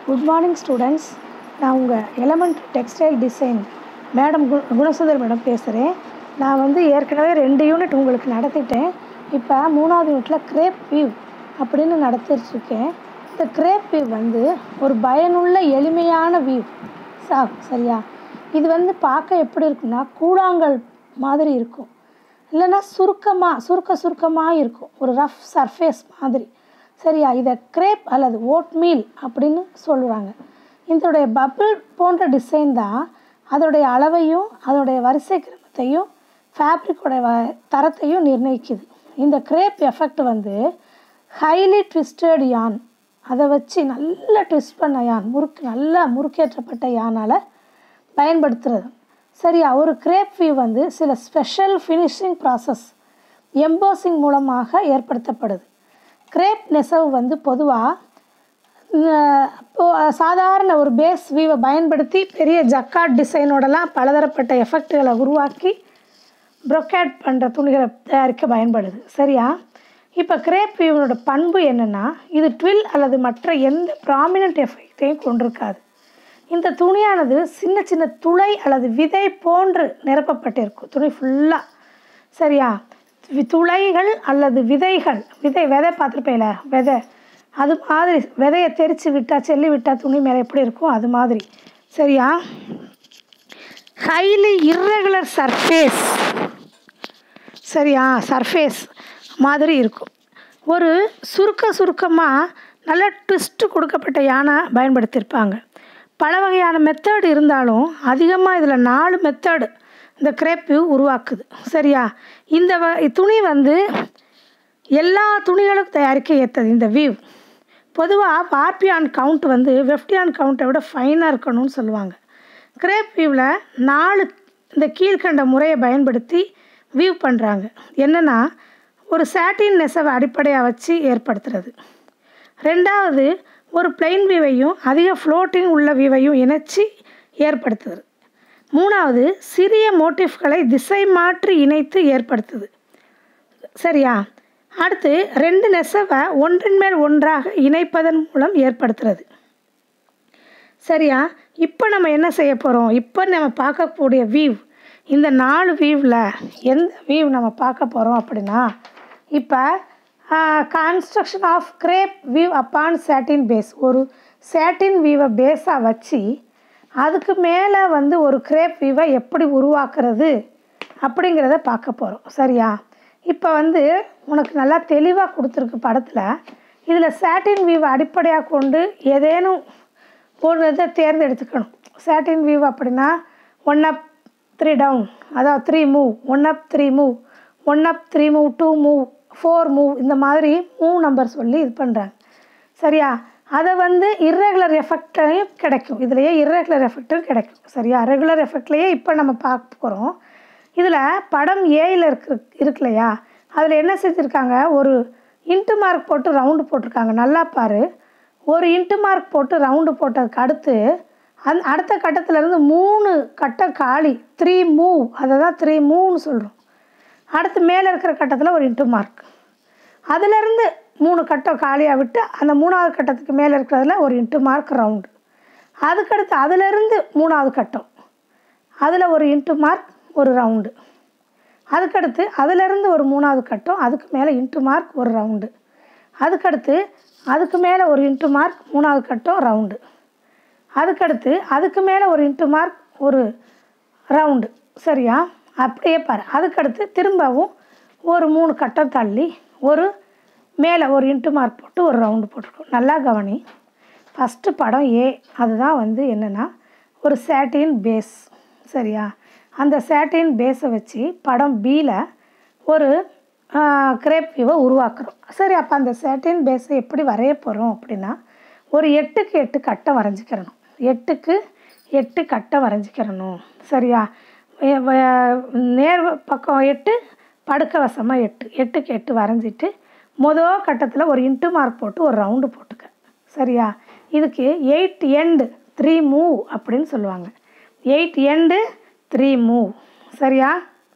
good morning students நான் உங்கள் element textile design madam கு குணசுந்தர் மேடம் பேசுகிறேன் நான் வந்து ஏற்கனவே ரெண்டு யூனிட் உங்களுக்கு நடத்திட்டேன் இப்போ மூணாவது யூனிட்டில் கிரேப் வியூ அப்படின்னு நடத்திட்டுருக்கேன் இந்த கிரேப் வியூ வந்து ஒரு பயனுள்ள எளிமையான வியூ சா சரியா இது வந்து பார்க்க எப்படி இருக்குன்னா கூழாங்கல் மாதிரி இருக்கும் இல்லைன்னா சுருக்கமாக சுருக்க சுருக்கமாக இருக்கும் ஒரு ரஃப் சர்ஃபேஸ் மாதிரி சரியா இதை கிரேப் அல்லது ஓட்மீல் அப்படின்னு சொல்லுவாங்க இதோடைய பபிள் போன்ற டிசைன் தான் அதோடைய அளவையும் அதோடைய வரிசை கிரமத்தையும் ஃபேப்ரிக்கோட வ தரத்தையும் நிர்ணயிக்குது இந்த கிரேப் எஃபெக்ட் வந்து ஹைலி ட்விஸ்டட் யான் அதை வச்சு நல்லா ட்விஸ்ட் பண்ண யான் முறுக்கு நல்லா முறுக்கேற்றப்பட்ட யானால் பயன்படுத்துகிறது சரியா ஒரு கிரேப் வியூ வந்து சில ஸ்பெஷல் ஃபினிஷிங் ப்ராசஸ் எம்போசிங் மூலமாக ஏற்படுத்தப்படுது கிரேப் நெசவு வந்து பொதுவாக சாதாரண ஒரு பேஸ் வியூவை பயன்படுத்தி பெரிய ஜக்காட் டிசைனோடலாம் பலதரப்பட்ட எஃபெக்டுகளை உருவாக்கி ப்ரொக்கேட் பண்ணுற துணிகளை தயாரிக்க பயன்படுது சரியா இப்போ கிரேப் வியூவோட பண்பு என்னென்னா இது ட்வில் அல்லது மற்ற எந்த ப்ராமினன்ட் எஃபெக்டையும் கொண்டிருக்காது இந்த துணியானது சின்ன சின்ன துளை அல்லது விதை போன்று நிரப்பப்பட்டிருக்கும் துணி ஃபுல்லாக சரியா துளைகள் அல்லது விதைகள் விதை விதை பார்த்துருப்பேல விதை அது மாதிரி விதையை தெரித்து விட்டால் செல்லி விட்டால் துணி மேலே எப்படி இருக்கும் அது மாதிரி சரியா ஹைலி இர்ரெகுலர் சர்ஃபேஸ் சரியா சர்ஃபேஸ் மாதிரி இருக்கும் ஒரு சுருக்க சுருக்கமாக நல்ல ட்விஸ்ட்டு கொடுக்கப்பட்ட யானை பயன்படுத்தியிருப்பாங்க பல வகையான மெத்தட் இருந்தாலும் அதிகமாக இதில் நாலு மெத்தடு இந்த கிரேப் வியூ உருவாக்குது சரியா இந்த வ துணி வந்து எல்லா துணிகளும் தயாரிக்க ஏற்றது இந்த வியூ பொதுவாக பார்ப்பியான் கவுண்ட் வந்து வெஃப்டியான் கவுண்ட்டை விட ஃபைனாக இருக்கணும்னு சொல்லுவாங்க கிரேப் வியூவில் நாலு இந்த கீழ்கண்ட முறையை பயன்படுத்தி வியூ பண்ணுறாங்க என்னென்னா ஒரு சாட்டின் நெசவை அடிப்படையாக வச்சு ஏற்படுத்துறது ரெண்டாவது ஒரு பிளெயின் வியூவையும் அதிக ஃப்ளோட்டிங் உள்ள வியூவையும் இணைச்சி ஏற்படுத்துது மூணாவது சிறிய மோட்டிஃப்களை திசை மாற்றி இணைத்து ஏற்படுத்துது சரியா அடுத்து ரெண்டு நெசவை ஒன்றின் மேல் ஒன்றாக இணைப்பதன் மூலம் ஏற்படுத்துறது சரியா இப்போ நம்ம என்ன செய்ய போகிறோம் இப்போ நம்ம பார்க்கக்கூடிய வியூ இந்த நாலு வியூவில் எந்த வியூ நம்ம பார்க்க போகிறோம் அப்படின்னா இப்போ construction of crepe weave upon sateen base ஒரு சேட்டின் வியூவை பேஸாக வச்சு அதுக்கு மேலே வந்து ஒரு கிரேப் வியூவை எப்படி உருவாக்குறது அப்படிங்கிறத பார்க்க போகிறோம் சரியா இப்போ வந்து உனக்கு நல்லா தெளிவாக கொடுத்துருக்கு படத்தில் இதில் சேட்டின் வியூவை அடிப்படையாக கொண்டு ஏதேனும் ஒரு இதை தேர்ந்தெடுத்துக்கணும் சேட்டின் வியூ அப்படின்னா ஒன் அப் த்ரீ டவுன் அதாவது three move one up three move one up three move two move four move இந்த மாதிரி மூவ் நம்பர் சொல்லி இது பண்ணுறாங்க சரியா அதை வந்து இர்ரெகுலர் எஃபெக்டையும் கிடைக்கும் இதுலேயே இர்ரெகுலர் எஃபெக்டும் கிடைக்கும் சரியா ரெகுலர் எஃபெக்ட்லேயே இப்போ நம்ம பார்க்க போகிறோம் இதில் படம் ஏயில் இருக்கு இருக்கு இல்லையா அதில் என்ன செஞ்சுருக்காங்க ஒரு இன்ட்டு மார்க் போட்டு ரவுண்டு போட்டிருக்காங்க நல்லா பாரு ஒரு இன்ட்டு மார்க் போட்டு ரவுண்டு போட்டதுக்கு அடுத்து அந் அடுத்த கட்டத்துலேருந்து மூணு கட்டம் காலி த்ரீ மூவ் அதை தான் த்ரீ மூவ்னு சொல்கிறோம் அடுத்து மேலே இருக்கிற கட்டத்தில் ஒரு இன்ட்டு மார்க் அதிலேருந்து மூணு கட்டம் காலியாக விட்டு அந்த மூணாவது கட்டத்துக்கு மேலே இருக்கிறதுல ஒரு இன்ட்டு மார்க் ரவுண்டு அதுக்கடுத்து அதிலேருந்து மூணாவது கட்டம் அதில் ஒரு இன்ட்டு மார்க் ஒரு ரவுண்டு அதுக்கடுத்து அதிலேருந்து ஒரு மூணாவது கட்டம் அதுக்கு மேலே இன்ட்டு மார்க் ஒரு ரவுண்டு அதுக்கடுத்து அதுக்கு மேலே ஒரு இன்ட்டு மார்க் மூணாவது கட்டம் ரவுண்டு அதுக்கடுத்து அதுக்கு மேலே ஒரு இன்ட்டு மார்க் ஒரு ரவுண்டு சரியா அப்படியே பாரு அதுக்கடுத்து திரும்பவும் ஒரு மூணு கட்டம் தள்ளி ஒரு மேலே ஒரு இன்ட்டு மார்க் போட்டு ஒரு ரவுண்டு போட்டிருக்கோம் நல்லா கவனி ஃபஸ்ட்டு படம் ஏ அதுதான் வந்து என்னென்னா ஒரு சேட்டின் பேஸ் சரியா அந்த சேட்டின் பேஸை வச்சு படம் பியில் ஒரு கிரேப் வியூவை உருவாக்குறோம் சரி அப்போ அந்த சேட்டின் பேஸை எப்படி வரைய போகிறோம் அப்படின்னா ஒரு எட்டுக்கு எட்டு கட்டை வரைஞ்சிக்கிறணும் எட்டுக்கு எட்டு கட்டை வரைஞ்சிக்கிறணும் சரியா நேர் பக்கம் எட்டு படுக்க வசமாக எட்டு எட்டுக்கு எட்டு வரைஞ்சிட்டு மொதல் கட்டத்தில் ஒரு இன்ட்டு மார்க் போட்டு ஒரு ரவுண்டு போட்டுக்க சரியா இதுக்கு எயிட் எண்டு த்ரீ மூவ் அப்படின்னு சொல்லுவாங்க எயிட் எண்டு த்ரீ மூவ் சரியா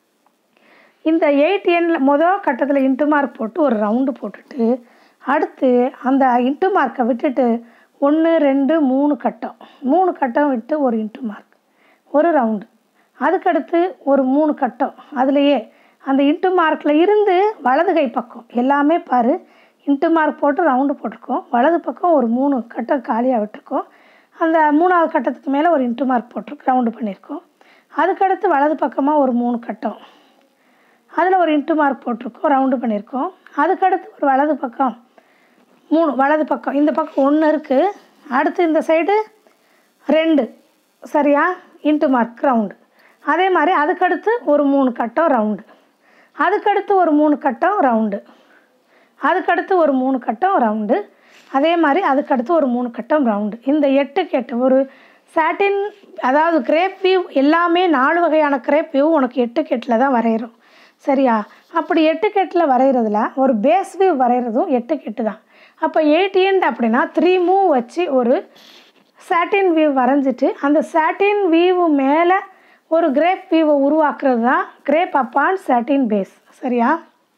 இந்த எயிட் எண்ணில் மொதல் கட்டத்தில் இன்ட்டு மார்க் போட்டு ஒரு ரவுண்டு போட்டுட்டு அடுத்து அந்த இன்ட்டு மார்க்கை விட்டுட்டு ஒன்று ரெண்டு மூணு கட்டம் மூணு கட்டம் விட்டு ஒரு இன்ட்டு மார்க் ஒரு ரவுண்டு அதுக்கடுத்து ஒரு மூணு கட்டம் அதுலேயே அந்த இன்ட்டு மார்க்கில் இருந்து வலது கை பக்கம் எல்லாமே பாரு இன்ட்டு மார்க் போட்டு ரவுண்டு போட்டிருக்கோம் வலது பக்கம் ஒரு மூணு கட்டம் காலியாக விட்டுருக்கோம் அந்த மூணாவது கட்டத்துக்கு மேலே ஒரு இன்ட்டு மார்க் போட்டிருக்கு ரவுண்டு பண்ணியிருக்கோம் அதுக்கடுத்து வலது பக்கமாக ஒரு மூணு கட்டம் அதில் ஒரு இன்ட்டு மார்க் போட்டிருக்கோம் ரவுண்டு பண்ணியிருக்கோம் அதுக்கடுத்து ஒரு வலது பக்கம் மூணு வலது பக்கம் இந்த பக்கம் ஒன்று இருக்குது அடுத்து இந்த சைடு ரெண்டு சரியா இன்ட்டு மார்க் ரவுண்டு அதே மாதிரி அதுக்கடுத்து ஒரு மூணு கட்டம் ரவுண்டு அதுக்கடுத்து ஒரு மூணு கட்டம் ரவுண்டு அதுக்கடுத்து ஒரு மூணு கட்டம் ரவுண்டு அதே மாதிரி அதுக்கடுத்து ஒரு மூணு கட்டம் ரவுண்டு இந்த எட்டுக்கு எட்டு ஒரு சாட்டின் அதாவது கிரேப் வியூ எல்லாமே நாலு வகையான கிரேப் வியூ உனக்கு எட்டு கெட்டில் தான் வரைகிறோம் சரியா அப்படி எட்டு கெட்டில் வரைகிறதுல ஒரு பேஸ் வியூ வரைகிறதும் எட்டு கெட்டு தான் அப்போ எயிட் எண்ட் அப்படின்னா த்ரீ மூவ் வச்சு ஒரு சாட்டின் வியூ வரைஞ்சிட்டு அந்த சாட்டின் வியூ மேலே ஒரு கிரேப் வியூவை உருவாக்குறது தான் கிரேப் அப்பான் சாட்டின் பேஸ் சரியா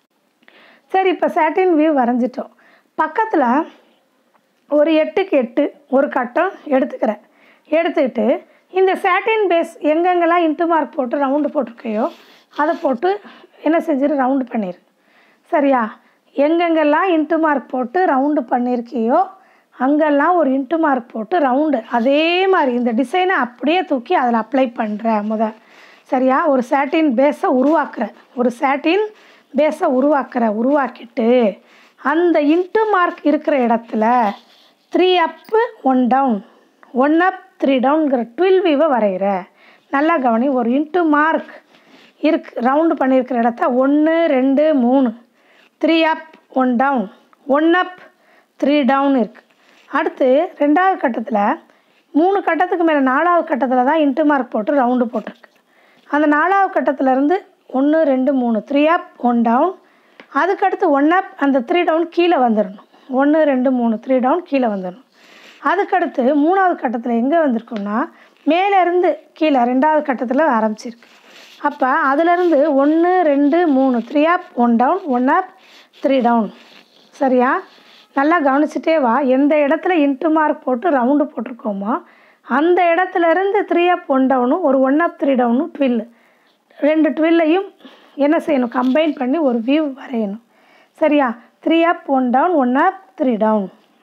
சரி இப்போ சாட்டின் வியூ வரைஞ்சிட்டோம் பக்கத்தில் ஒரு எட்டுக்கு எட்டு ஒரு கட்டம் எடுத்துக்கிறேன் எடுத்துக்கிட்டு இந்த சாட்டின் பேஸ் எங்கெங்கெல்லாம் இன்ட்டு மார்க் போட்டு ரவுண்டு போட்டிருக்கையோ அதை போட்டு என்ன செஞ்சிரு ரவுண்டு பண்ணிடு சரியா எங்கெங்கெல்லாம் இன்ட்டு மார்க் போட்டு ரவுண்டு பண்ணியிருக்கியோ அங்கெல்லாம் ஒரு இன்ட்டு மார்க் போட்டு ரவுண்டு அதே மாதிரி இந்த டிசைனை அப்படியே தூக்கி அதில் அப்ளை பண்ணுற முத சரியா ஒரு சாட்டின் பேஸை உருவாக்குற ஒரு சாட்டின் பேஸை உருவாக்குற உருவாக்கிட்டு அந்த இன்ட்டு மார்க் இருக்கிற இடத்துல three up one down one up three டவுன்கிற டுவெல் வீவை வரைகிற நல்லா கவனி ஒரு இன்ட்டு மார்க் இருக்கு ரவுண்டு பண்ணியிருக்கிற இடத்த ஒன்று ரெண்டு மூணு three up one down one up three down இருக்குது அடுத்து ரெண்டாவது கட்டத்தில் மூணு கட்டத்துக்கு மேலே நாலாவது கட்டத்தில் தான் இன்ட்டு மார்க் போட்டு ரவுண்டு போட்டிருக்கு அந்த நாலாவது கட்டத்துலேருந்து ஒன்று ரெண்டு மூணு த்ரீ அப் ஒன் டவுன் அதுக்கடுத்து ஒன் அப் அந்த த்ரீ டவுன் கீழே வந்துடணும் ஒன்று ரெண்டு மூணு த்ரீ டவுன் கீழே வந்துடணும் அதுக்கடுத்து மூணாவது கட்டத்தில் எங்கே வந்திருக்குன்னா மேலேருந்து கீழே ரெண்டாவது கட்டத்தில் ஆரம்பிச்சிருக்கு அப்போ அதுலேருந்து ஒன்று ரெண்டு மூணு three up one down one up three down சரியா நல்லா கவனிச்சிட்டே வா எந்த இடத்துல இன்ட்டு மார்க் போட்டு ரவுண்டு போட்டிருக்கோமோ அந்த இடத்துல இருந்து த்ரீ அப் ஒன் டவுனும் ஒரு ஒன் அப் த்ரீ டவுனும் ட்வில்லு ரெண்டு ட்வில்லையும் என்ன செய்யணும் கம்பைன் பண்ணி ஒரு வியூ வரையணும் சரியா three up one down one up three down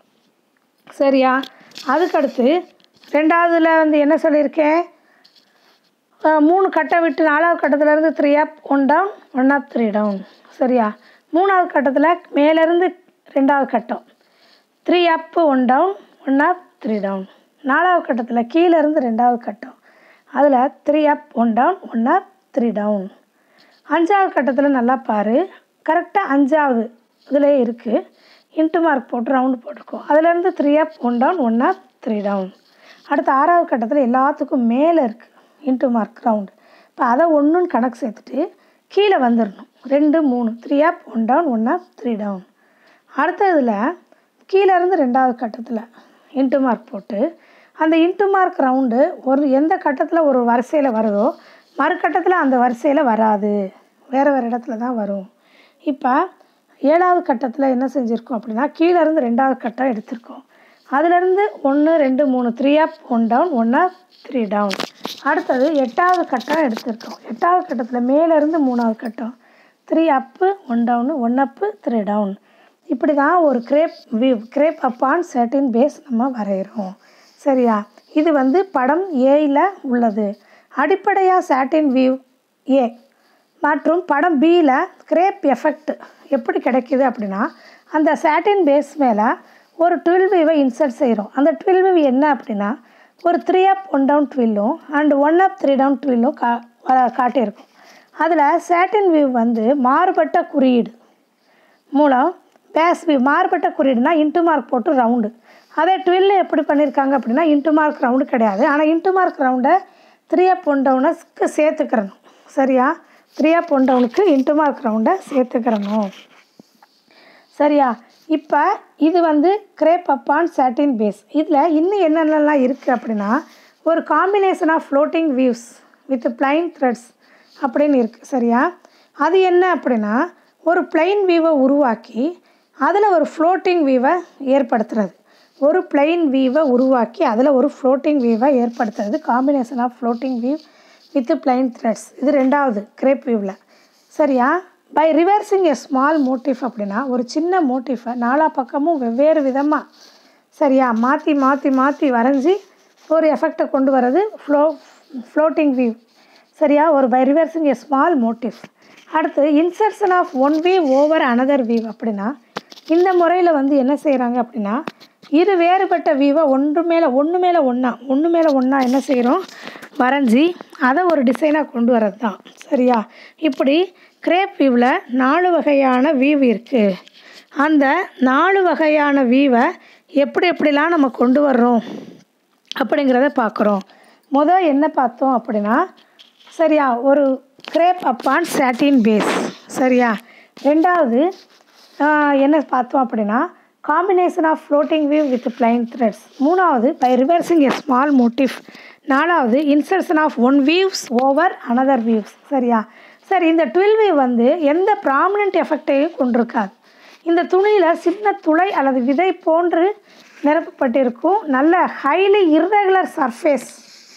சரியா அதுக்கடுத்து ரெண்டாவதுல வந்து என்ன சொல்லியிருக்கேன் அஹ், மூணு கட்டம் விட்டு நாலாவது கட்டத்துலேருந்து three up one down one up three down சரியா மூணாவது கட்டத்தில் மேலேருந்து ரெண்டாவது கட்டம் three up one down one up three down நாலாவது கட்டத்தில் கீழே இருந்து ரெண்டாவது கட்டம் அதில் three up one down one up three down அஞ்சாவது கட்டத்தில் நல்லா பாரு கரெக்டாக அஞ்சாவது இதிலே இருக்குது இன்ட்டு மார்க் போட்டு ரவுண்டு போட்டிருக்கோம் அதுலேருந்து three up one down one up three down அடுத்து ஆறாவது கட்டத்தில் எல்லாத்துக்கும் மேலே இருக்குது இன்ட்டு மார்க் ரவுண்டு இப்போ அதை ஒன்றுன்னு கணக்கு சேர்த்துட்டு கீழே வந்துடணும் ரெண்டு மூணு three up one down one up three down அடுத்த இதில் கீழே இருந்து ரெண்டாவது கட்டத்தில் இன்ட்டு மார்க் போட்டு அந்த இன்ட்டு மார்க் ரவுண்டு ஒரு எந்த கட்டத்தில் ஒரு வரிசையில் வருதோ மறுகட்டத்தில் அந்த வரிசையில் வராது வேறு வேறு இடத்துல தான் வரும் இப்போ ஏழாவது கட்டத்தில் என்ன செஞ்சுருக்கோம் அப்படின்னா கீழே இருந்து ரெண்டாவது கட்டம் எடுத்திருக்கோம் அதுலேருந்து ஒன்று ரெண்டு மூணு three up one down one up three down அடுத்தது எட்டாவது கட்டம் எடுத்திருக்கோம் எட்டாவது கட்டத்தில் மேலேருந்து மூணாவது கட்டம் three up one down one up three down இப்படி தான் ஒரு crepe weave crepe upon sateen base நம்ம வரைகிறோம் சரியா இது வந்து படம் ஏயில் உள்ளது அடிப்படையாக சாட்டின் வியூ ஏ மற்றும் படம் பியில் கிரேப் எஃபெக்ட் எப்படி கிடைக்குது அப்படின்னா அந்த சாட்டின் பேஸ் மேலே ஒரு டுவெல் வீவை இன்சர்ட் செய்கிறோம் அந்த டுவெல் வீவ் என்ன அப்படின்னா ஒரு த்ரீ அப் ஒன் டவுன் ட்வில்லும் and one up three down ட்வில்லும் கா வ- காட்டியிருக்கும் அதில் சாட்டின் வியூ வந்து மாறுபட்ட குறியீடு மூலம் பேஸ் வியூ மாறுபட்ட குறியீடுனா இன்ட்டு மார்க் போட்டு ரவுண்டு அதே ட்வில்லு எப்படி பண்ணியிருக்காங்க அப்படின்னா இன்ட்டு மார்க் ரவுண்டு கிடையாது ஆனால் இன்ட்டு மார்க் ரவுண்டை த்ரீ அப் ஒன் டவுனுக்கு சேர்த்துக்கிறணும் சரியா த்ரீ அப் ஒன் டவுனுக்கு இன்ட்டு மார்க் ரவுண்டை சேர்த்துக்கிறணும் சரியா இப்போ இது வந்து கிரேப் அப்பான் சாட்டின் பேஸ் இதில் இன்னும் என்னென்னலாம் இருக்குது அப்படின்னா ஒரு combination of floating weaves with plain threads அப்படின்னு இருக்குது சரியா அது என்ன அப்படின்னா ஒரு பிளைன் வியூவை உருவாக்கி அதில் ஒரு ஃப்ளோட்டிங் வியூவை ஏற்படுத்துறது ஒரு பிளைன் வீவை உருவாக்கி அதில் ஒரு ஃப்ளோட்டிங் வீவை ஏற்படுத்துறது combination of floating weave with plain threads இது ரெண்டாவது கிரேப் வீவில் சரியா by reversing a small motif அப்படின்னா ஒரு சின்ன மோட்டிஃபை நாலா பக்கமும் வெவ்வேறு விதமாக சரியா மாற்றி மாற்றி மாற்றி வரைஞ்சி ஒரு எஃபெக்டை கொண்டு வர்றது ஃப்ளோ ஃப்ளோட்டிங் வீவ் சரியா ஒரு by reversing a small motif அடுத்து insertion of one weave over another weave அப்படின்னா இந்த முறையில் வந்து என்ன செய்கிறாங்க அப்படின்னா இரு வேறுபட்ட வீவை ஒன்று மேலே ஒன்று மேலே ஒன்றா ஒன்று மேலே ஒன்றா என்ன செய்கிறோம் வரைஞ்சி அதை ஒரு டிசைனாக கொண்டு வரது தான் சரியா இப்படி கிரேப் வீவில் நாலு வகையான வீவ் இருக்குது அந்த நாலு வகையான வீவை எப்படி எப்படிலாம் நம்ம கொண்டு வர்றோம் அப்படிங்கிறத பார்க்குறோம் முதல் என்ன பார்த்தோம் அப்படின்னா சரியா ஒரு கிரேப் அப்பான் சாட்டின் பேஸ் சரியா ரெண்டாவது ஆஹ், என்ன பார்த்தோம் அப்படின்னா combination of floating weave with plain threads மூணாவது by reversing a small motif நாலாவது insertion of one weaves over another weaves சரியா சரி இந்த டுவெல் வீவ் வந்து எந்த ப்ராமினென்ட் எஃபெக்டையும் கொண்டிருக்காது இந்த துணியில் சின்ன துளை அல்லது விதை போன்று நிரப்பப்பட்டிருக்கும் நல்ல ஹைலி இர்ரெகுலர் சர்ஃபேஸ்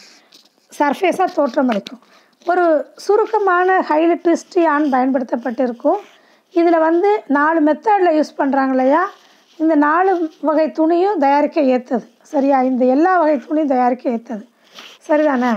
சர்ஃபேஸாக தோற்றமளிக்கும் ஒரு சுருக்கமான ஹைலி ட்விஸ்டியான் பயன்படுத்தப்பட்டிருக்கும் இதில் வந்து நாலு மெத்தடில் யூஸ் பண்ணுறாங்க இல்லையா இந்த நாலு வகை துணியும் தயாரிக்க ஏற்றது சரியா இந்த எல்லா வகை துணியும் தயாரிக்க ஏற்றது சரிதானே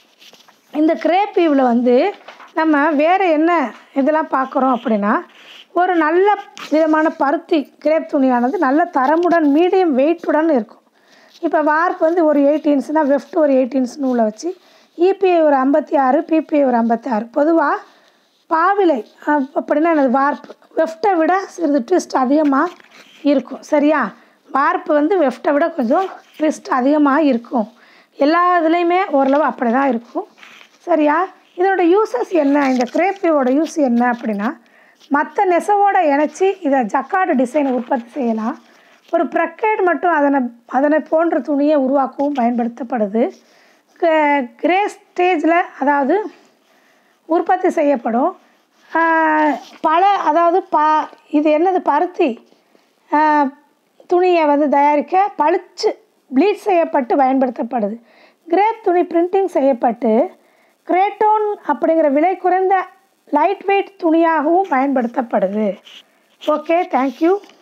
இந்த கிரேப் வீவில் வந்து நம்ம வேறு என்ன இதெல்லாம் பார்க்குறோம் அப்படின்னா ஒரு நல்ல விதமான பருத்தி கிரேப் துணியானது நல்ல தரமுடன் மீடியம் வெயிட்டுடன் இருக்கும் இப்போ வார்ப் வந்து ஒரு எயிட்டீன்ஸ்னால் வெஃப்ட் ஒரு எயிட்டீன்ஸ் நூலை வச்சு இபிஐ ஒரு ஐம்பத்தி ஆறு பிபிஐ ஒரு ஐம்பத்தி ஆறு பொதுவாக பாவிலை அப்~ அப்படின்னா எனது வார்ப் வெஃப்டை விட சிறிது ட்விஸ்ட் அதிகமாக இருக்கும் சரியா வார்ப்பு வந்து வெஃப்டை விட கொஞ்சம் ட்விஸ்ட் அதிகமாக இருக்கும் எல்லா இதுலேயுமே ஓரளவு அப்படி தான் இருக்கும் சரியா இதோட யூசஸ் என்ன இந்த கிரேப்பியோட யூஸ் என்ன அப்படின்னா மற்ற நெசவோட இணைச்சி இதை ஜக்கார்டு டிசைனை உற்பத்தி செய்யலாம் ஒரு ப்ரக்கேட் மட்டும் அதனை அதனை போன்ற துணியை உருவாக்கவும் பயன்படுத்தப்படுது கிரே ஸ்டேஜில் அதாவது உற்பத்தி செய்யப்படும் ஆஹ் பல அதாவது பா இது என்னது பருத்தி ஆஹ் துணியை வந்து தயாரிக்க பளிச்சு ப்ளீச் செய்யப்பட்டு பயன்படுத்தப்படுது கிரேப் துணி பிரிண்டிங் செய்யப்பட்டு கிரேட்டோன் அப்படிங்கிற விலை குறைந்த லைட் வெயிட் துணியாகவும் பயன்படுத்தப்படுது ஓகே தேங்க்யூ